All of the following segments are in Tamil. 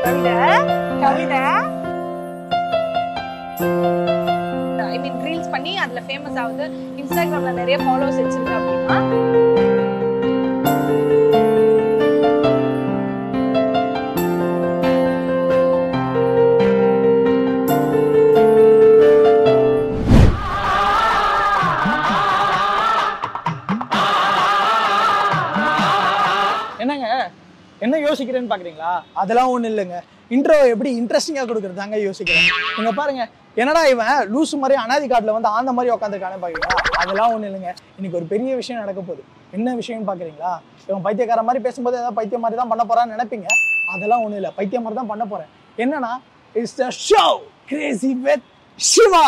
கவிதை கவிதை ஐ மீன் ரீல்ஸ் பண்ணி அதுல ஃபேமஸ் ஆகுது இன்ஸ்டாகிராம்ல நிறைய ஃபாலோவர்ஸ் வச்சிருக்கு அப்படின்னா என்னங்க என்ன யோசிக்கிறேன்னு பாக்குறீங்களா அதெல்லாம் ஒண்ணும் இல்லைங்க இன்ட்ரோ எப்படி இன்ட்ரெஸ்டிங்கா கொடுக்குறதாங்க யோசிக்கிறேன் நீங்க பாருங்க என்னடா இவன் லூசு மாதிரி அனாதி காட்டுல வந்து ஆந்த மாதிரி உட்காந்துருக்கானே பாக்குறீங்களா அதெல்லாம் ஒண்ணும் இல்லைங்க இன்னைக்கு ஒரு பெரிய விஷயம் நடக்க போகுது என்ன விஷயம்னு பாக்குறீங்களா இவன் பைத்தியக்கார மாதிரி பேசும்போது ஏதாவது பைத்தியம் மாதிரி தான் பண்ண போறான்னு நினைப்பீங்க அதெல்லாம் ஒண்ணும் இல்லை பைத்தியம் மாதிரி தான் பண்ண போறேன் என்னன்னா it's the show crazy with Siva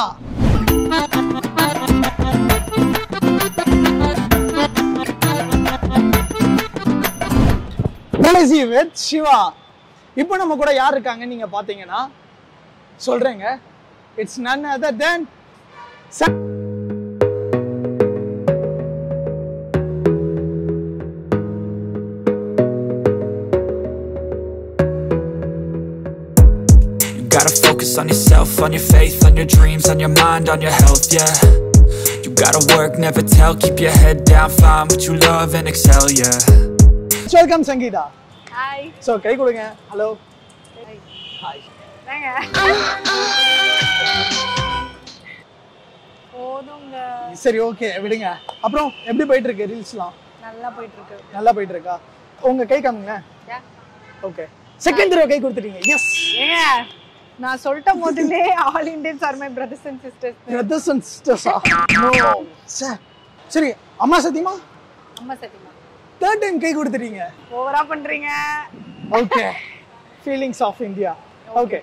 crazy with Siva இப்போ நம்ம கூட யார் இருக்காங்கன்னு நீங்க பாத்தீங்கன்னா சொல்றேங்க it's none other then You gotta focus on yourself, on your faith, on your dreams, on your mind, on your health, yeah. You gotta work, never tell, keep your head down, find what you love and excel, yeah. Welcome Sangeetha hi so கை கொடுங்க ஹலோ ஹாய் போதுங்க சரி ஓகே விடுங்க அப்புறம் எப்படி போயிட்டு இருக்கு ரீல்ஸ்லாம் நல்லா போயிட்டு இருக்கு நல்லா போயிட்டு இருக்கா உங்க கை காமிங்க Yeah. ஓகே செகண்ட் தடவை கை கொடுத்துட்டீங்க எஸ் ஏங்க நான் சொல்லிட்ட முதல்லே all Indians are my brothers and sisters brothers and சிஸ்டர்ஸா நோ சார் சரி அம்மா சத்தியமா அம்மா சத்தியமா தேர்ட் டைம் கை கொடுத்துட்டீங்க ஓவரா பண்றீங்க okay feelings of India okay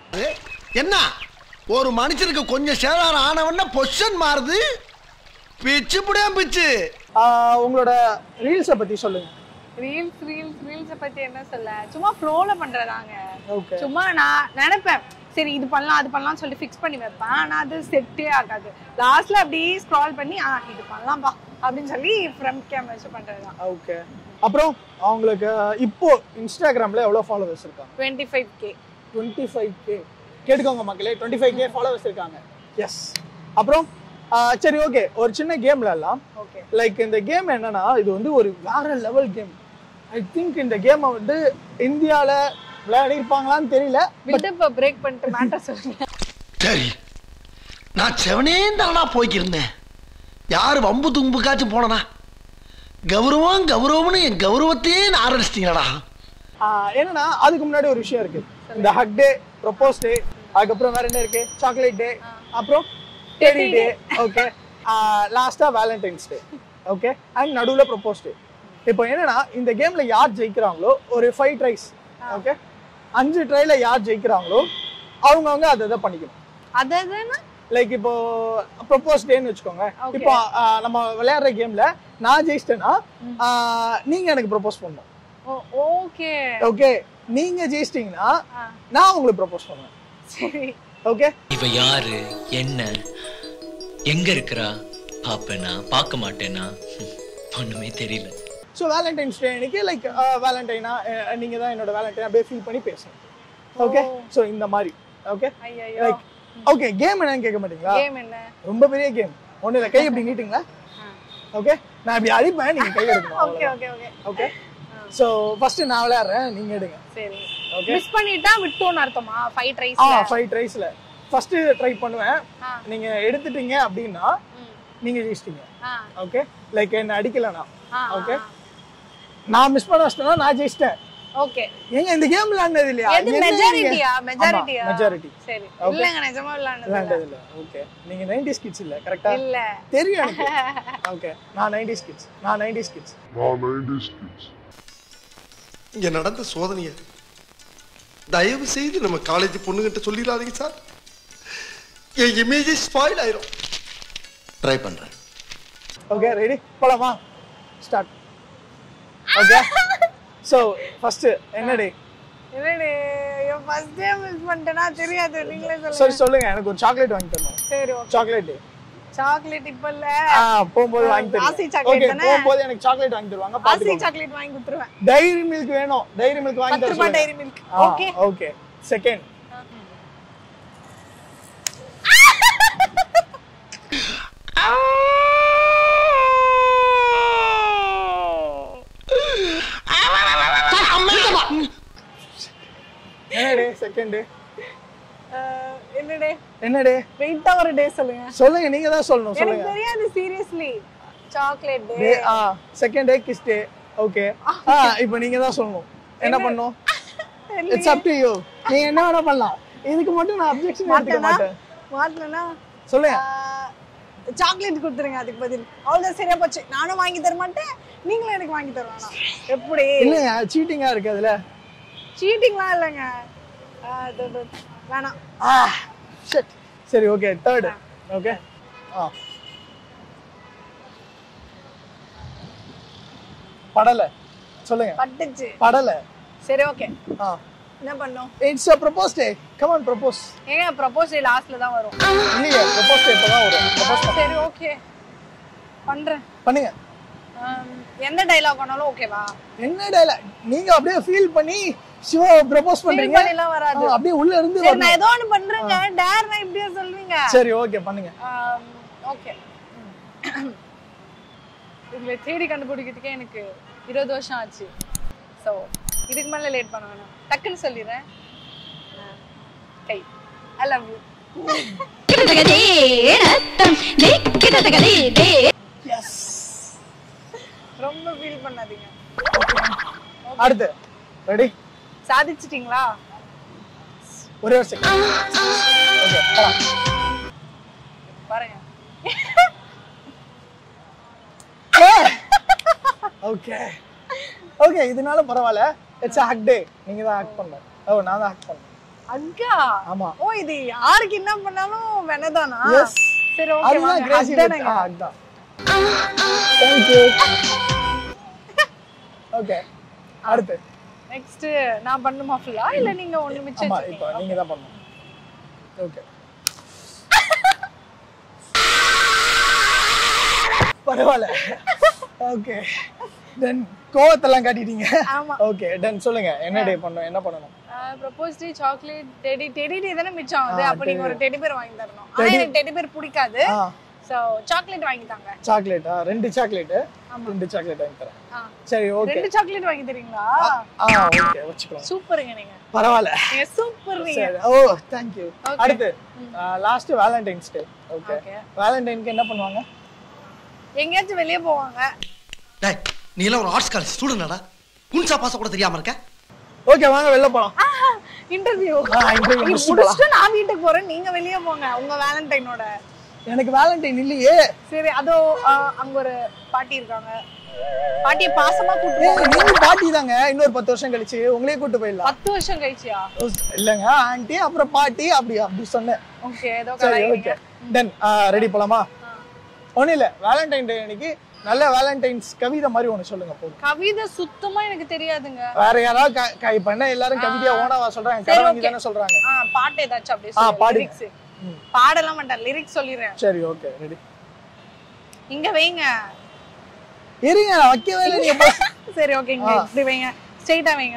என்ன ஒரு மனுஷனுக்கு கொஞ்சம் சேதாரம் ஆனவன பொசிஷன் மாறுது பிச்சு புடியாம பிச்சு உங்களோட ரீல்ஸை பத்தி சொல்லுங்க ரீல்ஸ் ரீல்ஸ் ரீல்ஸ் பத்தி என்ன சொல்ல சும்மா ஃப்ளோல பண்றதாங்க ஓகே சும்மா நான் நினைப்பேன் சரி இது பண்ணலாம் அது பண்ணலாம் சொல்லி ஃபிக்ஸ் பண்ணி வைப்பேன் ஆனா அது செட்டே ஆகாது லாஸ்ட்ல அப்படியே ஸ்க்ரால் பண்ணி ஆ இது பண்ணலாம்பா அப்படின்னு சொல்லி ஃப்ரண்ட் கேம் வச்சு பண்றதுதான் ஓகே அப்புறம் அவங்களுக்கு இப்போ இன்ஸ்டாகிராம்ல எவ்வளோ ஃபாலோவர்ஸ் இருக்காங்க twenty five K twenty five K கேட்டுக்கோங்க மக்களே டுவெண்ட்டி ஃபைவ் கே ஃபாலோவர்ஸ் இருக்காங்க எஸ் அப்புறம் ஆ, சரி ஓகே ஒரு சின்ன கேம்ல எல்லாம் ஓகே லைக் இந்த கேம் என்னன்னா இது வந்து ஒரு வேற லெவல் கேம் ஐ திங்க் இந்த கேமை வந்து இந்தியால விளையாடிருப்பாங்களான்னு தெரியல விடுப்ப பிரேக் பண்ணிட்டு மேட்டர் சொல்லுங்க சரி நான் செவனே தானா போய்க்கிருந்தேன் யாரு வம்பு தும்புக்காச்சும் போனனா கௌரவம் கௌரவம்னு என் கௌரவத்தையே நான் ஆரம்பிச்சிட்டீங்களா ஆ, என்னன்னா அதுக்கு முன்னாடி ஒரு விஷயம் இருக்கு இந்த ஹக் டே ப்ரொபோஸ் டே அதுக்கப்புறம் வேற என்ன இருக்கு சாக்லேட் டே அப்புறம் டெரி டே ஓகே லாஸ்டா வேலண்டைன்ஸ் டே ஓகே அண்ட் நடுவுல ப்ரொபோஸ் டே இப்போ என்னன்னா இந்த கேம்ல யார் ஜெயிக்கிறாங்களோ ஒரு ஃபைவ் ட்ரைஸ் ஓகே அஞ்சு ட்ரைல யார் ஜெயிக்கிறாங்களோ அவங்கவுங்க அதை இதை பண்ணிக்கணும் அதாவதுன்னா லைக் இப்போ ப்ரொபோஸ் டேன்னு வச்சுக்கோங்க Okay. இப்போ ஆ, நம்ம விளையாடுற கேம்ல நான் ஜெயிச்சிட்டேன்னா ஆ, நீங்க எனக்கு ப்ரொபோஸ் பண்ணணும் ஓகே ஓகே நீங்க ஜெயிச்சிட்டீங்கன்னா ஆ. நான் உங்களுக்கு ப்ரொபோஸ் பண்ணுவேன் சரி ஓகே இவ யாரு என்ன எங்க இருக்கிறா பாப்பேனா பார்க்க மாட்டேனா ஹம், ஒண்ணுமே தெரியல ஸோ வேலண்டைன்ஸ் டே அன்னைக்கு லைக் வேலண்டைனா நீங்க தான் என்னோட வேலண்டைன் அப்படியே ஃபீல் பண்ணி பேசணும் ஓகே ஸோ இந்த மாதிரி ஓகே ஐயோ லைக் ஓகே கேம் என்னன்னு கேட்க மாட்டீங்களா கேம் என்ன ரொம்ப பெரிய கேம் ஒன்றும் இல்லை கை எப்படி நீட்டுங்களா ஓகே நான் இப்படி அடிப்பேன் நீங்க கை எடுக்கணும் okay okay okay okay so first நான் விளையாடுறேன் நீங்க எடுங்க சரி ஓகே மிஸ் பண்ணிட்டா விட்டோம்னு அர்த்தமா ஃபைவ் ட்ரைஸ் ஆ ஃபைவ் ட்ரைஸ்ல ஃபர்ஸ்ட் ட்ரை பண்ணுவேன் ஆ. நீங்க எடுத்துட்டீங்க அப்படின்னா நீங்க ஜெயிச்சிட்டீங்க ஆ ஓகே லைக் என்ன அடிக்கலனா ஆ ஓகே நான் மிஸ் பண்ண வச்சிட்டேன்னா நான் ஜெயிச்சிட்டேன் ஓகே ஏங்க இந்த கேம் விளையாண்டது இல்லையா எது மெஜாரிட்டியா மெஜாரிட்டியா மெஜாரிட்டி சரி Okay. இல்லங்க நிஜமா விளையாடுனது விளையாண்டது இல்ல ஓகே நீங்க 90s கிட்ஸ் இல்ல கரெக்ட்டா இல்ல தெரியும் எனக்கு ஓகே நான் 90s கிட்ஸ் நான் 90s கிட்ஸ் இங்க நடந்த சோதனைய தயவு செய்து நம்ம காலேஜ் பொண்ணுகிட்ட சொல்லிடாதீங்க சார் என் இமேஜ் ஸ்பாயில் ஆயிரும் ட்ரை பண்றேன் ஓகே ரெடி போலாமா ஸ்டார்ட் ஓகே சோ ஃபர்ஸ்ட் என்ன டே இல்லடி ஐயோ ஃபர்ஸ்ட் டே மிஸ் பண்ணிட்டேனா தெரியாது நீங்களே சரி சொல்லுங்க சொல்லுங்க எனக்கு ஒரு சாக்லேட் வாங்கி தரணும் சரி ஓகே சாக்லேட் டே சாக்லேட் இப்ப இல்ல ஆ போகும்போது வாங்கி ஆசி தருவேன் chocolate ஓகே தானே? போகும்போது எனக்கு சாக்லேட் வாங்கி தருவாங்க ஆசி பாத்துக்கோங்க சாக்லேட் வாங்கி கொடுத்துருவேன் டைரி மில்க் வேணும் டைரி மில்க் வாங்கி பத்து தர ரூபாய் சொல்லுங்க Dairy Milk okay okay second என்னடே செகண்ட் என்னடே என்னடே வெயிட்டா ஒரு டே சொல்லுங்க சொல்லுங்க நீங்க தான் சொல்லணும் எனக்கு சொல்லுங்க தெரியாது சீரியஸ்லி சாக்லேட் டே டே ஆ second day kiss day okay ஆ இப்போ நீங்க தான் சொல்லணும் என்ன பண்ணணும் இட்ஸ் அப் டு யூ நீங்க என்ன வேணா பண்ணலாம் இதுக்கு மட்டும் நான் அப்ஜெக்ஷன் எடுத்துக்க மாட்டேனா மாட்டேன் மாட்டலனா சொல்லுங்க சாக்லேட் கொடுத்துருங்க அதுக்கு பதில் அவ்வளவுதான் சரியா போச்சு நானும் வாங்கி தர மாட்டேன் நீங்களும் எனக்கு வாங்கி தருவானா எப்படி இல்லைங்க சீட்டிங்கா இருக்கு அதுல சீட்டிங்லாம் இல்லைங்க ஆ, இது, இது, வேணாம் ஆ ஷிட் சரி ஓகே தேர்ட் ஓகே ஆ படல சொல்லுங்க பட்டுச்சு படல சரி ஓகே ஆ என்ன பண்ணோம் it's a propose day come on propose ஏங்க ப்ரப்போஸ் லாஸ்ட்ல தான் வரும் இல்லையே ப்ரொபோஸ் டே இப்பதான் வரும் ப்ரொபோஸ் சரி ஓகே பண்றேன் பண்ணுங்க ஆம், எந்த டைலாக் வேணாலும் ஓகேவா என்ன டைலாக் நீங்க அப்படியே ஃபீல் பண்ணி சிவா ப்ரொபோஸ் பண்றீங்க பண்ணிலாம் வராது ஆ, அப்படியே உள்ள இருந்து சரி வரணும். நான் ஏதோ ஒண்ணு பண்றேங்க டேர்னா இப்படியே சொல்றீங்க சரி ஓகே பண்ணுங்க ஓகே இதுல தேடி கண்டுபிடிக்கிறதுக்கே எனக்கு இருபது வருஷம் ஆச்சு ஸோ இதுக்கு மேல லேட் பண்ண வேணாம் டக்குன்னு சொல்லிடுறேன் ஆ, கை ஐ லவ் யூ எஸ் ரொம்ப ஃபீல் பண்ணாதீங்க அடுத்து ரெடி சாதிச்சிட்டீங்களா ஒரே ஒரு செகண்ட் ஓகே போலாம் பாருங்க ஓகே ஓகே இதனால பரவாயில்ல இட்ஸ் ஆக்ட் டே நீங்க தான் ஆக்ட் பண்ணணும் ஓ நான் தான் ஆக்ட் பண்ணேன் அக்கா ஆமா ஓ இது யாருக்கு என்ன பண்ணாலும் வெனதானா Yes. சரி ஓகே அதுதான் வாங்க கிரேசி அதானேங்க. ஆ அதுதான் தேங்க் யூ ஓகே அடுத்து நெக்ஸ்ட் நான் பண்ணுமா ஃபுல்லா இல்ல நீங்க ஒண்ணு மிச்சம் ஆமா இப்போ வச்சிருக்கீங்களா? நீங்க தான் பண்ணணும் ஓகே பரவாயில்ல ஓகே தென் கோவத்தெல்லாம் காட்டிட்டீங்க ஆமா ஓகே தென் சொல்லுங்க என்ன டே பண்ணணும் என்ன பண்ணணும் propose day chocolate teddy teddy day தானே மிச்சம் ஆகுது ஆ, அப்ப நீங்க ஒரு டெடி பேர் வாங்கி தரணும் ஆனா Teddy- எனக்கு டெடி பேர் பிடிக்காது ஆ சோ சாக்லேட் வாங்கி தாங்க சாக்லேட் ரெண்டு சாக்லேட் ரெண்டு சாக்லேட் வாங்கி தரேன் ஆ. சரி ஓகே ரெண்டு சாக்லேட் வாங்கி தரீங்களா ஆ ஓகே வச்சுக்கலாம் சூப்பருங்க நீங்க பரவாயில்ல நீங்க சூப்பர் நீங்க சரி ஓ தேங்க் யூ Okay. அடுத்து last Valentine's day okay Okay. வேலண்டைனுக்கு என்ன பண்ணுவாங்க எங்கேயாச்சும் வெளியே போவாங்க டேய் நீ எல்லாம் ஒரு ஆர்ட்ஸ் காலேஜ் ஸ்டூடெண்டாடா குன்சா பாச கூட தெரியாம இருக்க ஓகே வாங்க வெளில போலாம் இன்டர்வியூ ஆ, interview முடிச்சுட்டு முடிச்சுட்டு நான் வீட்டுக்கு போறேன் நீங்க வெளியே போங்க உங்க வேலண்டைனோட எனக்கு வேலண்டைன் இல்லையே சரி அதோ ஆ, அங்க ஒரு பாட்டி இருக்காங்க பாட்டியை பாசமா கூட்டு ஏய், நீங்க பாட்டி தாங்க இன்னொரு பத்து வருஷம் கழிச்சு உங்களே கூட்டு போயிடலாம் பத்து வருஷம் கழிச்சியா இல்லங்க ஆன்ட்டி அப்புறம் பாட்டி அப்படி அப்படி சொன்னேன் ஓகே ஏதோ சரி கலாய்க்கிறீங்க. ஓகே தென் ரெடி போலாமா ஒன்றும் இல்லை வேலண்டைன் டே அன்னைக்கு நல்ல வேலண்டைன்ஸ் கவிதை மாதிரி ஒன்று சொல்லுங்க போதும் கவிதை சுத்தமா எனக்கு தெரியாதுங்க வேற யாராவது க- கை பண்ண எல்லாரும் கவிதையா ஓனவா சொல்றாங்க சரி, கடை வாங்கி okay. தானே சொல்றாங்க ஆ பாட்டு ஏதாச்சும் அப்படியே ஆ, சொல்லு பாடுங்க. லிரிக்ஸ் பாடலாம் மாட்டேன் லிரிக்ஸ் சொல்லிடுறேன் சரி ஓகே ரெடி இங்க வைங்க இருங்க நான் வைக்கவே இல்லை நீங்க போ- சரி ஓகே இங்க இப்படி வைங்க ஸ்ட்ரைட்டா வைங்க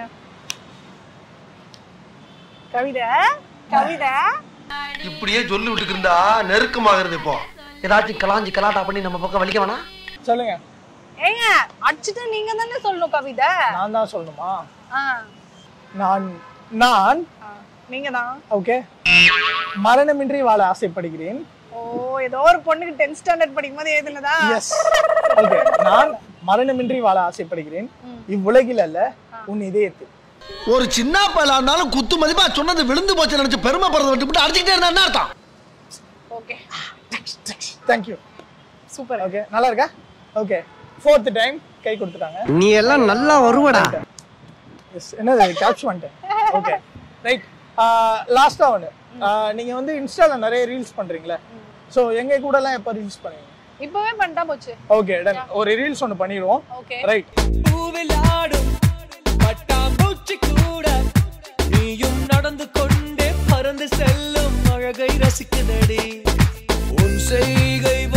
கவிதை கவிதை இப்படியே சொல்லி விட்டுக்கு இருந்தா நெருக்கமாகிறது இப்போ ஏதாச்சும் கலாஞ்சி கலாட்டா பண்ணி நம்ம பக்கம் வலிக்க வேணாம் சொல்லுங்க ஏங்க அடிச்சுட்டு நீங்க தானே சொல்லணும் கவிதை நான் தான் சொல்லணுமா ஆ நான் நான் ஆ, நீங்க தான் ஓகே மரணமின்றி வாழ ஆசைப்படுகிறேன் ஓ ஏதோ ஒரு பொண்ணுக்கு டென்த் ஸ்டாண்டர்ட் படிக்கும் போது எழுதுனதா எஸ் ஓகே நான் மரணமின்றி வாழ ஆசைப்படுகிறேன் இவ்வுலகில் அல்ல உன் இதயத்தில் ஒரு சின்ன பையலானாலும் குத்து மதிப்பா சொன்னது விழுந்து போச்சு நினைச்சு பெருமைப்படுறத விட்டு அடிச்சுக்கிட்டே இருந்தா என்ன அர்த்தம் ஓகே தேங்க்யூ சூப்பர் ஓகே நல்லா இருக்கா ஓகே ஃபோர்த் டைம் கை கொடுத்துட்டாங்க நீ எல்லாம் நல்லா வருவடா எஸ் என்னது கேப்ச் பண்ணிட்டேன் ஓகே ரைட் லாஸ்ட்டாக ஒன்று நீங்க வந்து இன்ஸ்டால நிறைய ரீல்ஸ் பண்றீங்களே ஸோ எங்க கூடலாம் எப்போ ரீல்ஸ் பண்ணுவீங்க இப்பவே பண்ணிட்டா போச்சு ஓகே டன் ஒரு ரீல்ஸ் ஒன்று பண்ணிடுவோம் ஓகே ரைட் பூவில் ஆடும் பட்டாம்பூச்சி கூட நீயும் நடந்து கொண்டே பறந்து செல்லும் அழகை ரசிக்குதடி உன் செய்கை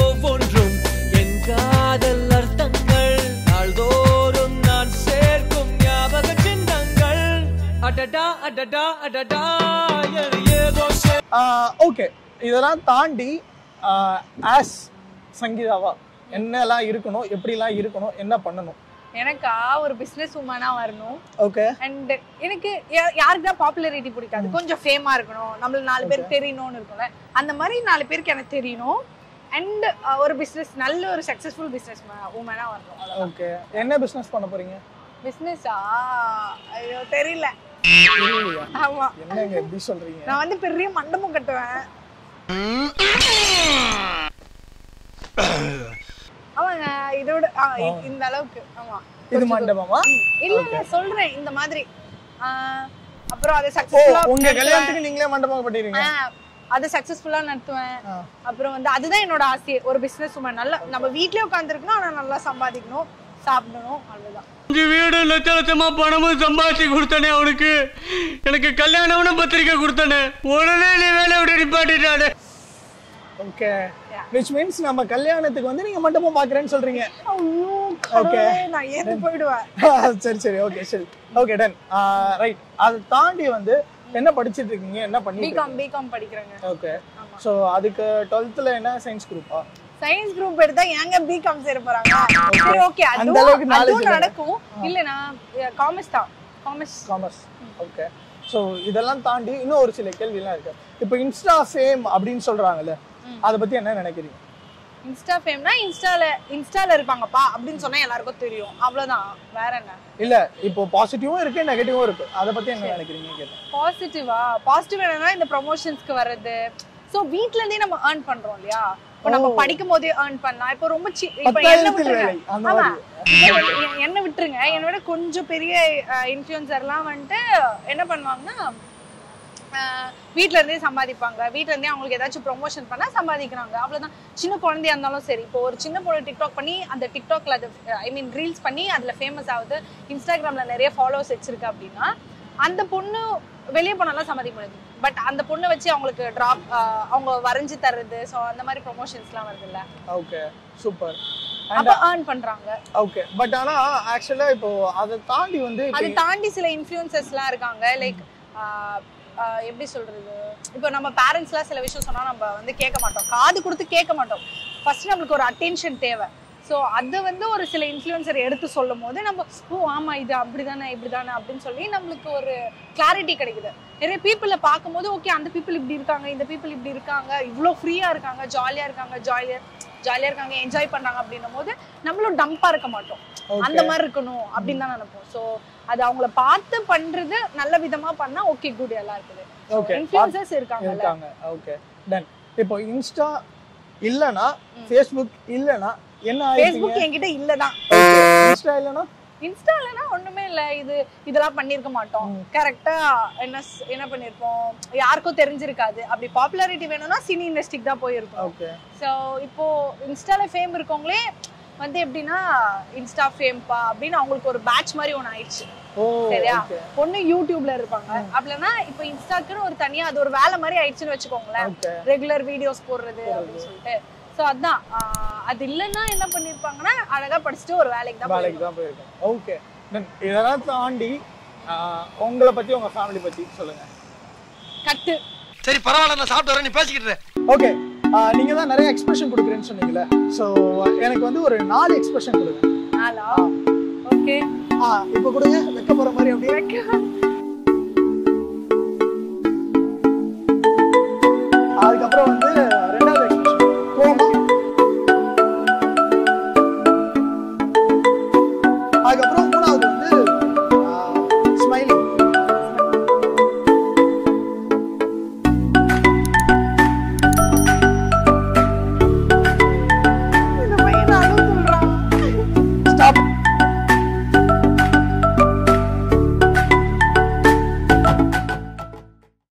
அடடா அடடா அடடா எது ஏதோ செ- ஓகே இதெல்லாம் தாண்டி ஆஸ் சங்கீதாவா என்னெல்லாம் இருக்கணும் எப்படிலாம் இருக்கணும் என்ன பண்ணணும் எனக்கா ஒரு பிசினஸ் உமனா வரணும் ஓகே அண்ட் எனக்கு யா- யாருக்கு தான் பாப்புலாரிட்டி பிடிக்காது கொஞ்சம் ஃபேமா இருக்கணும் நம்மள நாலு பேர் தெரியணும்னு இருக்கும்ல அந்த மாதிரி நாலு பேருக்கு எனக்கு தெரியணும் அண்ட் ஒரு பிசினஸ் நல்ல ஒரு சக்சஸ்ஃபுல் பிசினஸ் உமனா வரணும் ஓகே என்ன பிசினஸ் பண்ண போறீங்க பிசினஸா ஐயோ தெரியல தெரியலையா? ஆமா என்னங்க எப்படி சொல்றீங்க நான் வந்து பெரிய மண்டபம் கட்டுவேன் ஆமாங்க இதோட ஆ, இ- இந்த அளவுக்கு ஆமா இது மண்டபமா ம். இல்ல இல்ல சொல்றேன் இந்த மாதிரி ஆ, அப்புறம் அதை ஓ சக்சஸ்ஃபுல்லா உங்க கல்யாணத்துக்கு நீங்களே மண்டபம் கட்டிடுறீங்க அதை சக்சஸ்ஃபுல்லா நடத்துவேன் ஆ. அப்புறம் வந்து அதுதான் என்னோட ஆசையே ஒரு பிசினஸ் உமன் நல்லா நம்ம வீட்லயே உட்காந்துருக்கணும் ஆனா நல்லா சம்பாதிக்கணும் சாப்பிடணும் அவ்வளவுதான் அஞ்சு வீடு லட்ச லட்சமா பணமும் சம்பாதிச்சு கொடுத்தானே அவனுக்கு எனக்கு கல்யாணம்னு பத்திரிக்கை கொடுத்தானே உடனே நீ வேலையை விட்டு நிப்பாட்டிட்டானே ஓகே விச் மீன்ஸ் நம்ம கல்யாணத்துக்கு வந்து நீங்க மண்டபம் பாக்குறேன்னு சொல்றீங்க ஐயோ கடவுளே, நான் ஏந்து போயிடுவேன் சரி சரி ஓகே சரி ஓகே டன் ரைட் அதை தாண்டி வந்து என்ன படிச்சிட்டு இருக்கீங்க என்ன பண்ணிட்டு பிகாம் பிகாம் படிக்கிறேங்க ஓகே ஸோ அதுக்கு டுவெல்த்தில் என்ன சயின்ஸ் குரூப்பா சயின்ஸ் குரூப் எடுத்தா ஏங்க பிகாம் சேர போறாங்க சரி ஓகே அந்த அளவுக்கு அதுவும் knowledge அதுவும் இல்ல. நடக்கும் இல்ல நான் காமர்ஸ் தான் காமர்ஸ் காமர்ஸ் ஓகே ஸோ இதெல்லாம் தாண்டி இன்னும் ஒரு சில கேள்விலாம் இருக்கு இப்போ இன்ஸ்டா ஃபேம் அப்படின்னு சொல்றாங்கல்ல அதை பத்தி என்ன நினைக்கிறீங்க இன்ஸ்டா ஃபேம்னா இன்ஸ்டால இன்ஸ்டால இருப்பாங்கப்பா அப்படின்னு சொன்னா எல்லாருக்கும் தெரியும் அவ்வளவுதான் வேற என்ன இல்ல இப்போ பாசிட்டிவும் இருக்கு நெகட்டிவும் இருக்கு அதை பத்தி என்ன நினைக்கிறீங்க கேட்டேன் பாசிட்டிவா பாசிட்டிவ் என்னன்னா இந்த ப்ரொமோஷன்ஸ்க்கு வர்றது சோ வீட்ல இருந்தே நம்ம ஏர்ன் பண்றோம் இல்லையா இப்போ நம்ம படிக்கும் போதே ஏர்ன் பண்ணலாம் இப்போ ரொம்ப சி- இப்போ என்ன பத்தாயிரத்தில் விட்டுருங்க வேலை அந்த ஆமா மாதிரி இப்போ எ- என்ன விட்டுருங்க என்னை விட கொஞ்சம் பெரிய இன்ஃப்ளூயன்சர்லாம் வந்துட்டு என்ன பண்ணுவாங்கன்னா அஹ், வீட்ல இருந்தே சம்பாதிப்பாங்க வீட்ல இருந்தே அவங்களுக்கு ஏதாச்சும் ப்ரொமோஷன் பண்ணா சம்பாதிக்கிறாங்க அவ்வளவுதான் சின்ன குழந்தையா இருந்தாலும் சரி இப்போ ஒரு சின்ன பொண்ணு டிக்டாக் பண்ணி அந்த டிக்டாக்ல அது ஐ மீன் ரீல்ஸ் பண்ணி அதுல ஃபேமஸ் ஆகுது இன்ஸ்டாகிராம்ல நிறைய ஃபாலோவர்ஸ் வச்சிருக்கு அப்படின்னா அந்த பொண்ணு வெளியே போனாலும் சம்பாதிக்க முடியாது பட் அந்த பொண்ணை வச்சு அவங்களுக்கு டிராப் அவங்க வரைஞ்சு தர்றது ஸோ அந்த மாதிரி ப்ரொமோஷன்ஸ்லாம் வருது இல்ல ஓகே சூப்பர் அப்போ ஏர்ன் பண்றாங்க ஓகே பட் ஆனா ஆக்சுவலா இப்போ அதை தாண்டி வந்து இப்போ அதை தாண்டி சில இன்ஃப்ளூயன்சஸ்லாம் இருக்காங்க லைக் எப்படி சொல்றது இப்போ நம்ம பேரண்ட்ஸ்லாம் சில விஷயம் சொன்னா நம்ம வந்து கேட்க மாட்டோம் காது கொடுத்து கேட்க மாட்டோம் ஃபர்ஸ்ட் நம்மளுக்கு ஒரு அட்டென்ஷன் தேவை ஸோ அதை வந்து ஒரு சில இன்ஃப்ளூயன்சர் எடுத்து சொல்லும் போது நம்ம ஓ ஆமா இது அப்படிதானே இப்படிதானே அப்படின்னு சொல்லி நம்மளுக்கு ஒரு கிளாரிட்டி கிடைக்குது நிறைய பீப்புளை பார்க்கும்போது ஓகே அந்த பீப்புள் இப்படி இருக்காங்க இந்த பீப்புள் இப்படி இருக்காங்க இவ்வளோ ஃப்ரீயா இருக்காங்க ஜாலியா இருக்காங்க ஜாலியா ஜாலியா இருக்காங்க என்ஜாய் பண்றாங்க அப்படின்னும் போது நம்மளும் டம்பா இருக்க மாட்டோம் அந்த மாதிரி இருக்கணும் அப்படின்னு தான் நினைப்போம் ஸோ அது அவங்கள பார்த்து பண்றது நல்ல விதமா பண்ணா ஓகே குட் எல்லாம் இருக்குது Okay. இன்ஃப்ளூயன்சர்ஸ் இருக்காங்கல்ல இருக்காங்க ஓகே டன் இப்போ இன்ஸ்டா இல்லனா ஃபேஸ்புக் இல்லனா என்ன ஆயிடுங்க ஃபேஸ்புக் என்கிட்ட இல்லதான் இன்ஸ்டா இல்லனா இன்ஸ்டாலனா ஒண்ணுமே இல்ல இது இதெல்லாம் பண்ணிருக்க மாட்டோம் கரெக்டா என்ன ஸ்- என்ன பண்ணிருப்போம் யாருக்கும் தெரிஞ்சிருக்காது அப்படி பாப்புலாரிட்டி வேணும்னா சினி இண்டஸ்ட்ரிக்கு தான் போயிருக்கோம் ஓகே ஸோ இப்போ இன்ஸ்டால ஃபேம் இருக்கவங்களே வந்து எப்படின்னா இன்ஸ்டா ஃபேம்பா அப்படின்னு அவங்களுக்கு ஒரு பேட்ச் மாதிரி ஒன்று ஆயிடுச்சு ஓ சரியா ஓகே ஒண்ணு யூடியூப்ல இருப்பாங்க அப்படின்னா இப்போ இன்ஸ்டாக்குன்னு ஒரு தனியா அது ஒரு வேலை மாதிரி ஆயிடுச்சுன்னு வச்சுக்கோங்களேன் ஓகே ரெகுலர் வீடியோஸ் போடுறது அப்படின்னு சொல்லிட்டு சோ அதான் ஆஹ் அது இல்லைன்னா என்ன பண்ணிருப்பாங்கன்னா அழகா படிச்சுட்டு ஒரு வேலைக்கு தான் வேலைக்கு தான் போயிருக்கேன் ஓகே தென் இதெல்லாம் தாண்டி ஆஹ், உங்களை பத்தி உங்க ஃபேமிலி பத்தி சொல்லுங்க கட்டு சரி பரவாயில்ல நான் சாப்பிட்டு வரேன் நீ பேசிக்கிட்டு இரு. ஓகே நீங்க தான் நிறைய எக்ஸ்பிரஷன் கொடுக்குறேன்னு சொன்னீங்கல்ல ஸோ எனக்கு வந்து ஒரு நாலு எக்ஸ்பிரஷன் கொடுங்க நாளா ஓகே ஆ இப்போ கொடுங்க வைக்க போற மாதிரி அப்படியே